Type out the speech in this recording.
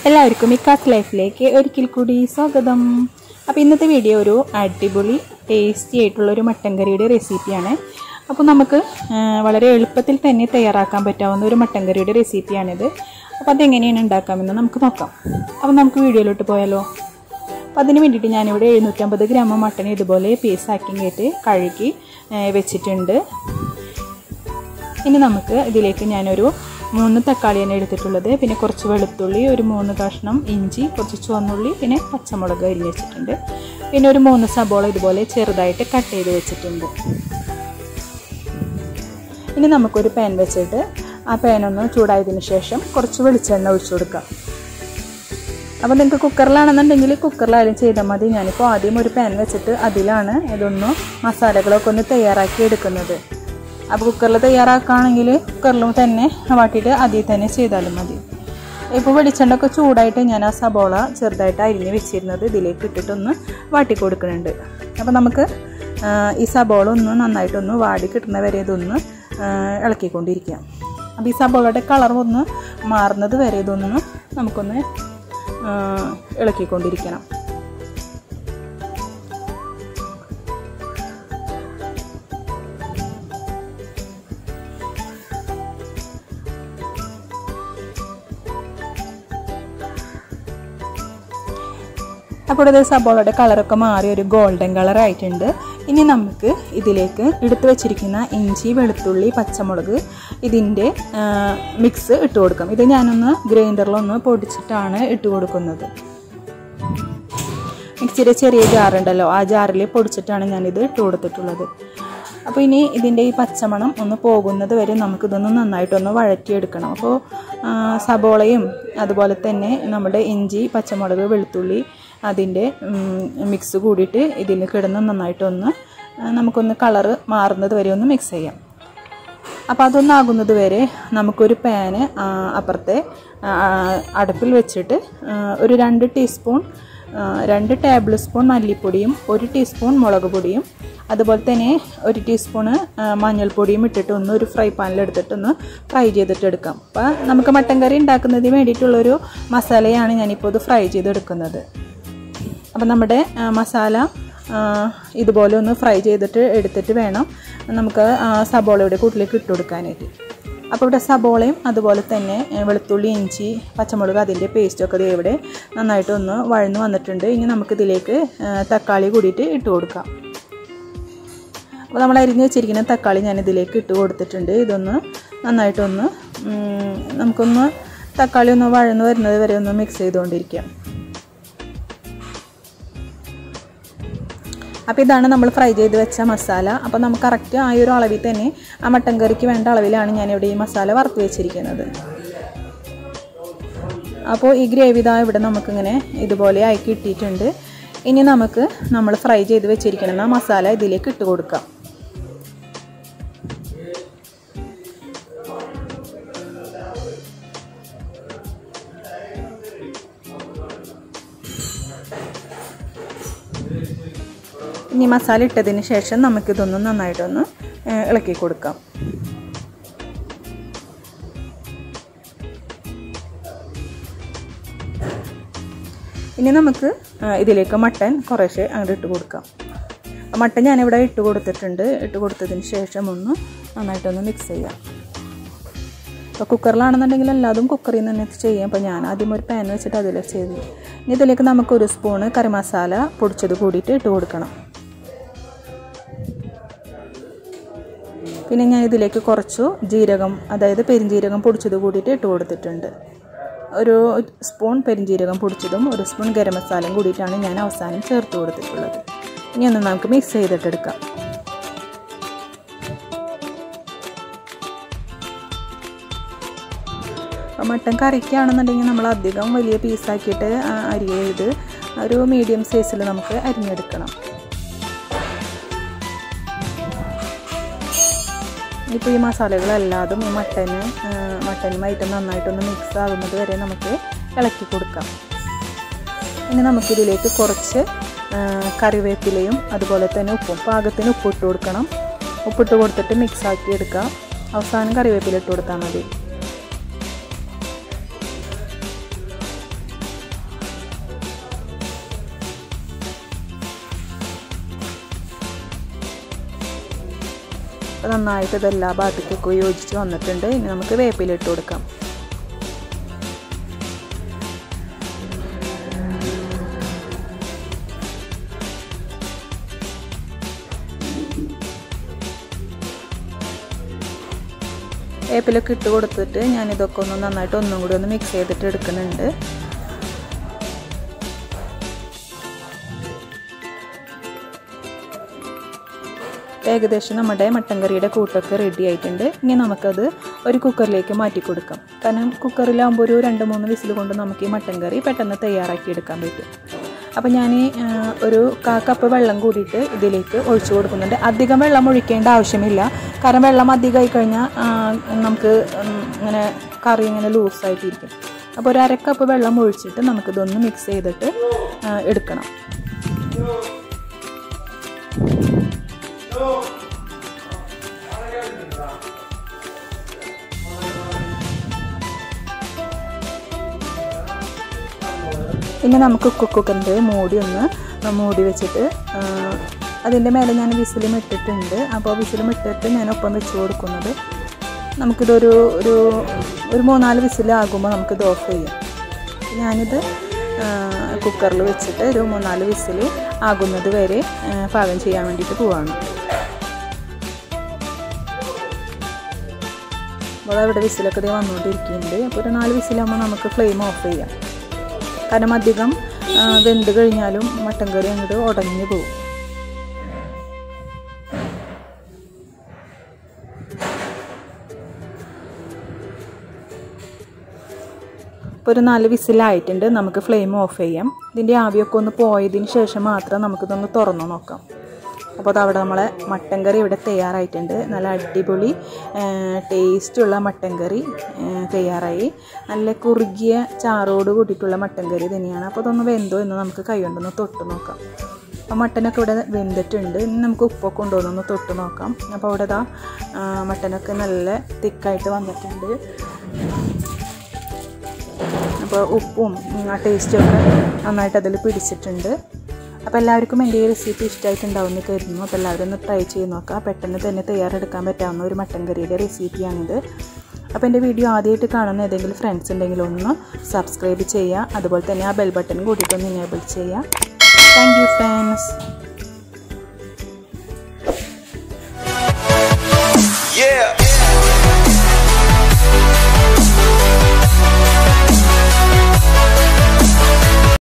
എല്ലാവർക്കും മിക്കാസ് ലൈഫിലേക്ക് ഒരിക്കൽ കൂടി സ്വാഗതം അപ്പോൾ ഇന്നത്തെ വീഡിയോ ഒരു അടിപൊളി ടേസ്റ്റി ആയിട്ടുള്ള ഒരു മട്ടൻ കറിയുടെ റെസിപ്പിയാണ് അപ്പോൾ നമുക്ക് ആ, വളരെ എളുപ്പത്തിൽ തന്നെ തയ്യാറാക്കാൻ പറ്റാവുന്ന ഒരു മട്ടൻ കറിയുടെ റെസിപ്പിയാണിത് അപ്പോൾ അതെങ്ങനെയാണ് ഉണ്ടാക്കാമെന്ന് നമുക്ക് നോക്കാം അപ്പോൾ നമുക്ക് വീഡിയോയിലോട്ട് പോയാലോ അപ്പോൾ അതിന് വേണ്ടിയിട്ട് ഞാനിവിടെ എഴുന്നൂറ്റമ്പത് ഗ്രാം മട്ടൻ ഇതുപോലെ പീസാക്കി കേട്ട് കഴുകി ആ, വെച്ചിട്ടുണ്ട് ഇനി നമുക്ക് ഇതിലേക്ക് ഞാനൊരു മൂന്ന് തക്കാളിയാണ് എടുത്തിട്ടുള്ളത് പിന്നെ കുറച്ച് വെളുത്തുള്ളി ഒരു മൂന്ന് കഷ്ണം ഇഞ്ചി കുറച്ച് ചുവന്നുള്ളി പിന്നെ പച്ചമുളക് അരിഞ്ഞ് വെച്ചിട്ടുണ്ട് പിന്നെ ഒരു മൂന്ന് സബോള ഇതുപോലെ ചെറുതായിട്ട് കട്ട് ചെയ്ത് വെച്ചിട്ടുണ്ട് ഇനി നമുക്കൊരു പാൻ വെച്ചിട്ട് ആ പാനൊന്ന് ചൂടായതിനു ശേഷം കുറച്ച് വെളിച്ചെണ്ണ ഒഴിച്ചു കൊടുക്കാം അപ്പോൾ നിങ്ങൾക്ക് കുക്കറിലാണെന്നുണ്ടെങ്കിൽ കുക്കറിലായാലും ചെയ്താൽ മതി ഞാനിപ്പോൾ ആദ്യം ഒരു പാൻ വെച്ചിട്ട് അതിലാണ് ഇതൊന്ന് മസാലകളൊക്കെ ഒന്ന് തയ്യാറാക്കി എടുക്കുന്നത് അപ്പോൾ കുക്കറിൽ തയ്യാറാക്കുകയാണെങ്കിൽ കുക്കറിലും തന്നെ വാട്ടിയിട്ട് അതിൽ തന്നെ ചെയ്താലും മതി ഇപ്പോൾ വെളിച്ചെണ്ണ ഒക്കെ ചൂടായിട്ട് ഞാൻ ആ സബോള ചെറുതായിട്ട് അരിഞ്ഞ് വെച്ചിരുന്നത് ഇതിലേക്ക് ഇട്ടിട്ടൊന്ന് വാട്ടി കൊടുക്കുന്നുണ്ട് അപ്പോൾ നമുക്ക് ആ, ഈ സബോള ഒന്ന് നന്നായിട്ടൊന്ന് വാടി കിട്ടുന്ന വരെ ഇതൊന്ന് ആ, ഇളക്കിക്കൊണ്ടിരിക്കാം അപ്പോൾ ഈ സബോളയുടെ കളർ ഒന്ന് മാറുന്നത് വരെ ഇതൊന്ന് നമുക്കൊന്ന് ആ, ഇളക്കിക്കൊണ്ടിരിക്കണം അപ്പോൾ ഇത് സബോളയുടെ കളറൊക്കെ മാറി ഒരു ഗോൾഡൻ കളർ ആയിട്ടുണ്ട് ഇനി നമുക്ക് ഇതിലേക്ക് എടുത്തു വെച്ചിരിക്കുന്ന ഇഞ്ചി വെളുത്തുള്ളി പച്ചമുളക് ഇതിൻ്റെ മിക്സ് ഇട്ട് കൊടുക്കാം ഇത് ഞാനൊന്ന് ഗ്രൈൻഡറിലൊന്ന് പൊടിച്ചിട്ടാണ് ഇട്ട് കൊടുക്കുന്നത് മിക്സിയുടെ ചെറിയ ജാറുണ്ടല്ലോ ആ ജാറിൽ പൊടിച്ചിട്ടാണ് ഞാനിത് ഇട്ട് കൊടുത്തിട്ടുള്ളത് അപ്പോൾ ഇനി ഇതിൻ്റെ ഈ പച്ചമണം ഒന്ന് പോകുന്നത് വരെ നമുക്കിതൊന്ന് നന്നായിട്ടൊന്ന് വഴറ്റിയെടുക്കണം അപ്പോൾ ആ, സബോളയും അതുപോലെ തന്നെ നമ്മുടെ ഇഞ്ചി പച്ചമുളക് വെളുത്തുള്ളി അതിൻ്റെ മിക്സ് കൂടിയിട്ട് ഇതിൽ കിടന്ന് നന്നായിട്ടൊന്ന് ആ, നമുക്കൊന്ന് കളറ് മാറുന്നത് വരെ ഒന്ന് മിക്സ് ചെയ്യാം അപ്പോൾ അതൊന്നാകുന്നത് വരെ നമുക്കൊരു പാന് ആ, അപ്പുറത്തെ ആ, അടുപ്പിൽ വെച്ചിട്ട് ആ, ഒരു രണ്ട് ടീസ്പൂൺ ആ, രണ്ട് ടേബിൾ സ്പൂൺ മല്ലിപ്പൊടിയും ഒരു ടീസ്പൂൺ മുളക് പൊടിയും അതുപോലെ തന്നെ ഒരു ടീസ്പൂണ് ആ, മഞ്ഞൾപ്പൊടിയും ഇട്ടിട്ട് ഒന്ന് ഒരു ഫ്രൈ പാനിൽ എടുത്തിട്ടൊന്ന് ഫ്രൈ ചെയ്തിട്ട് എടുക്കാം അപ്പോൾ നമുക്ക് മട്ടൻ കറി ഉണ്ടാക്കുന്നതിന് വേണ്ടിയിട്ടുള്ളൊരു മസാലയാണ് ഞാനിപ്പോൾ ഇത് ഫ്രൈ ചെയ്തെടുക്കുന്നത് അപ്പം നമ്മുടെ ആ, മസാല ആ, ഇതുപോലെ ഒന്ന് ഫ്രൈ ചെയ്തിട്ട് എടുത്തിട്ട് വേണം നമുക്ക് ആ സബോളയുടെ കൂട്ടിലേക്ക് ഇട്ട് കൊടുക്കാനായിട്ട് അപ്പോൾ ഇവിടെ സബോളയും അതുപോലെ തന്നെ ആ, വെളുത്തുള്ളി ഇഞ്ചി പച്ചമുളക് അതിൻ്റെ പേസ്റ്റൊക്കെ ദേ ഇവിടെ നന്നായിട്ടൊന്ന് വഴന്ന് വന്നിട്ടുണ്ട് ഇനി നമുക്കിതിലേക്ക് ആ, തക്കാളി കൂടിയിട്ട് ഇട്ട് കൊടുക്കാം അപ്പോൾ നമ്മൾ അരിഞ്ഞ് വെച്ചിരിക്കുന്ന തക്കാളി ഞാൻ ഇതിലേക്ക് ഇട്ട് കൊടുത്തിട്ടുണ്ട് ഇതൊന്ന് നന്നായിട്ടൊന്ന് ഉം, നമുക്കൊന്ന് തക്കാളി ഒന്ന് വഴന്ന് വരുന്നത് വരെ ഒന്ന് മിക്സ് ചെയ്തുകൊണ്ടിരിക്കാം അപ്പോൾ ഇതാണ് നമ്മൾ ഫ്രൈ ചെയ്ത് വെച്ച മസാല അപ്പോൾ നമുക്ക് കറക്റ്റ് ആ ഒരു അളവിൽ തന്നെ ആ മട്ടൻ കറിക്ക് വേണ്ട അളവിലാണ് ഞാനിവിടെ ഈ മസാല വറുത്ത് വെച്ചിരിക്കുന്നത് അപ്പോൾ ഈ ഗ്രേവി ഇതാ ഇവിടെ നമുക്കിങ്ങനെ ഇതുപോലെ ആയി കിട്ടിയിട്ടുണ്ട് ഇനി നമുക്ക് നമ്മൾ ഫ്രൈ ചെയ്ത് വെച്ചിരിക്കുന്ന ആ മസാല ഇതിലേക്ക് ഇട്ട് കൊടുക്കാം ഇനി മസാല ഇട്ടതിന് ശേഷം നമുക്കിതൊന്ന് നന്നായിട്ടൊന്ന് ഏഹ്, ഇളക്കി കൊടുക്കാം ഇനി നമുക്ക് ആ, ഇതിലേക്ക് മട്ടൻ കുറേശ്ശെ അങ്ങോട്ട് ഇട്ട് കൊടുക്കാം ആ മട്ടൻ ഞാനിവിടെ ഇട്ട് കൊടുത്തിട്ടുണ്ട് ഇട്ട് കൊടുത്തതിന് ശേഷം ഒന്ന് നന്നായിട്ടൊന്ന് മിക്സ് ചെയ്യാം അപ്പോൾ കുക്കറിലാണെന്നുണ്ടെങ്കിൽ എല്ലാതും കുക്കറിൽ നിന്ന് തന്നെ ചെയ്യാം അപ്പോൾ ഞാൻ ആദ്യം ഒരു പാൻ വെച്ചിട്ട് അതിൽ ചെയ്തു ഇനി ഇതിലേക്ക് നമുക്ക് ഒരു സ്പൂണ് കറി മസാല പൊടിച്ചത് കൂടിയിട്ട് ഇട്ട് കൊടുക്കണം പിന്നെ ഞാൻ ഇതിലേക്ക് കുറച്ചു ജീരകം അതായത് പെരിഞ്ജീരകം പൊടിച്ചത് കൂടിയിട്ട് ഇട്ട് കൊടുത്തിട്ടുണ്ട് ഒരു സ്പൂൺ പെരിഞ്ജീരകം പൊടിച്ചതും ഒരു സ്പൂൺ ഗരം മസാലയും കൂടിയിട്ടാണ് ഞാൻ അവസാനം ചേർത്ത് കൊടുത്തിട്ടുള്ളത് ഇനി ഒന്ന് നമുക്ക് മിക്സ് ചെയ്തിട്ടെടുക്കാം അപ്പോൾ മട്ടൻ കറിക്കാണെന്നുണ്ടെങ്കിൽ നമ്മൾ അധികം വലിയ പീസാക്കിയിട്ട് അരിയരുത് ഒരു മീഡിയം സൈസിൽ നമുക്ക് അരിഞ്ഞെടുക്കണം ഇപ്പോൾ ഈ മസാലകളെല്ലാതും ഈ മട്ടന് മട്ടനുമായിട്ട് നന്നായിട്ടൊന്ന് മിക്സ് ആകുന്നത് വരെ നമുക്ക് ഇളക്കി കൊടുക്കാം ഇനി നമുക്കിതിലേക്ക് കുറച്ച് ആ, കറിവേപ്പിലയും അതുപോലെ തന്നെ ഉപ്പും പാകത്തിന് ഉപ്പിട്ട് കൊടുക്കണം ഉപ്പിട്ട് കൊടുത്തിട്ട് മിക്സ് ആക്കി എടുക്കാം അവസാനം കറിവേപ്പില ഇട്ട് കൊടുത്താൽ മതി അപ്പോൾ നന്നായിട്ട് ഇത് എല്ലാ ഭാഗത്തേക്കൊക്കെ യോജിച്ച് വന്നിട്ടുണ്ട് ഇനി നമുക്ക് വേപ്പില ഇട്ട് കൊടുക്കാം വേപ്പിലൊക്കെ ഇട്ട് കൊടുത്തിട്ട് ഞാനിതൊക്കെ ഒന്ന് നന്നായിട്ട് ഒന്നും കൂടി ഒന്ന് മിക്സ് ചെയ്തിട്ട് എടുക്കുന്നുണ്ട് ഏകദേശം നമ്മുടെ മട്ടൻ കറിയുടെ കൂട്ടൊക്കെ റെഡി ആയിട്ടുണ്ട് ഇനി നമുക്കത് ഒരു കുക്കറിലേക്ക് മാറ്റി കൊടുക്കാം കാരണം കുക്കറിലാകുമ്പോൾ ഒരു രണ്ട് മൂന്ന് വിസിൽ കൊണ്ട് നമുക്ക് ഈ മട്ടൻ കറി പെട്ടെന്ന് തയ്യാറാക്കി എടുക്കാൻ പറ്റും അപ്പോൾ ഞാൻ ഒരു കാ കപ്പ് വെള്ളം കൂടിയിട്ട് ഇതിലേക്ക് ഒഴിച്ചു കൊടുക്കുന്നുണ്ട് അധികം വെള്ളം ഒഴിക്കേണ്ട ആവശ്യമില്ല കാരണം വെള്ളം അധികമായി കഴിഞ്ഞാൽ നമുക്ക് ഇങ്ങനെ കറി ഇങ്ങനെ ലൂസായിട്ടിരിക്കും അപ്പോൾ ഒരു അര കപ്പ് വെള്ളം ഒഴിച്ചിട്ട് നമുക്കിതൊന്ന് മിക്സ് ചെയ്തിട്ട് എടുക്കണം ഇനി നമുക്ക് കുക്കറിൻ്റെ മൂടി ഒന്ന് മൂടി വെച്ചിട്ട് അതിൻ്റെ മേലെ ഞാൻ വിസിലും ഇട്ടിട്ടുണ്ട് അപ്പോൾ വിസിലും ഇട്ടിട്ട് ഞാൻ ഒപ്പം വെച്ച് കൊടുക്കുന്നത് നമുക്കിതൊരു ഒരു ഒരു മൂന്നാല് വിസിലാകുമ്പോൾ നമുക്കിത് ഓഫ് ചെയ്യാം ഞാനിത് കുക്കറിൽ വെച്ചിട്ട് ഒരു മൂന്നാല് വിസിൽ ആകുന്നത് വരെ പാകം ചെയ്യാൻ വേണ്ടിയിട്ട് പോവാണ് അപ്പോൾ അവിടെ വിസിലൊക്കെ ഇതേ വന്നുകൊണ്ടിരിക്കുന്നുണ്ട് അപ്പോൾ ഒരു നാല് വിസിലാകുമ്പോൾ നമുക്ക് ഫ്ലെയിം ഓഫ് ചെയ്യാം കാരണം അധികം വെന്ത് കഴിഞ്ഞാലും മട്ടൻ കറി അങ്ങോട്ട് ഉടഞ്ഞു പോകും ഇപ്പോൾ ഒരു നാല് വിസിലായിട്ടുണ്ട് നമുക്ക് ഫ്ലെയിം ഓഫ് ചെയ്യാം ഇതിൻ്റെ ആവിയൊക്കെ ഒന്ന് പോയതിന് ശേഷം മാത്രം നമുക്കിതൊന്ന് തുറന്നു നോക്കാം അപ്പോൾ അതവിടെ നമ്മളെ മട്ടൻ കറി ഇവിടെ തയ്യാറായിട്ടുണ്ട് നല്ല അടിപൊളി ടേസ്റ്റുള്ള മട്ടൻ കറി തയ്യാറായി നല്ല കുറുകിയ ചാറോട് കൂട്ടിയിട്ടുള്ള മട്ടൻ കറി തന്നെയാണ് അപ്പോൾ അതൊന്ന് വെന്തോ എന്ന് നമുക്ക് കൈകൊണ്ടൊന്ന് തൊട്ട് നോക്കാം അപ്പോൾ മട്ടനൊക്കെ ഇവിടെ വെന്തിട്ടുണ്ട് ഇനി നമുക്ക് ഉപ്പൊക്കെ കൊണ്ടുവന്നൊന്ന് തൊട്ട് നോക്കാം അപ്പോൾ അവിടെ ഇതാ മട്ടനൊക്കെ നല്ല തിക്കായിട്ട് വന്നിട്ടുണ്ട് അപ്പോൾ ഉപ്പും ആ ടേസ്റ്റും ഒക്കെ നന്നായിട്ട് അതിൽ പിടിച്ചിട്ടുണ്ട് അപ്പോൾ എല്ലാവർക്കും എൻ്റെ ഈ റെസിപ്പി ഇഷ്ടമായിട്ടുണ്ടാവുമെന്ന് കരുതുന്നു അപ്പോൾ എല്ലാവരും ഒന്ന് ട്രൈ ചെയ്ത് നോക്കാം പെട്ടെന്ന് തന്നെ തയ്യാറെടുക്കാൻ പറ്റാവുന്ന ഒരു മട്ടൻ കറിയുടെ റെസിപ്പിയാണിത് അപ്പോൾ എൻ്റെ വീഡിയോ ആദ്യമായിട്ട് കാണുന്ന ഏതെങ്കിലും ഫ്രണ്ട്സ് ഉണ്ടെങ്കിൽ ഒന്ന് സബ്സ്ക്രൈബ് ചെയ്യുക അതുപോലെ തന്നെ ആ ബെൽ ബട്ടൺ കൂട്ടിയിട്ടൊന്ന് ഇനേബിൾ ചെയ്യുക താങ്ക് യു ഫ്രണ്ട്സ് Yeah.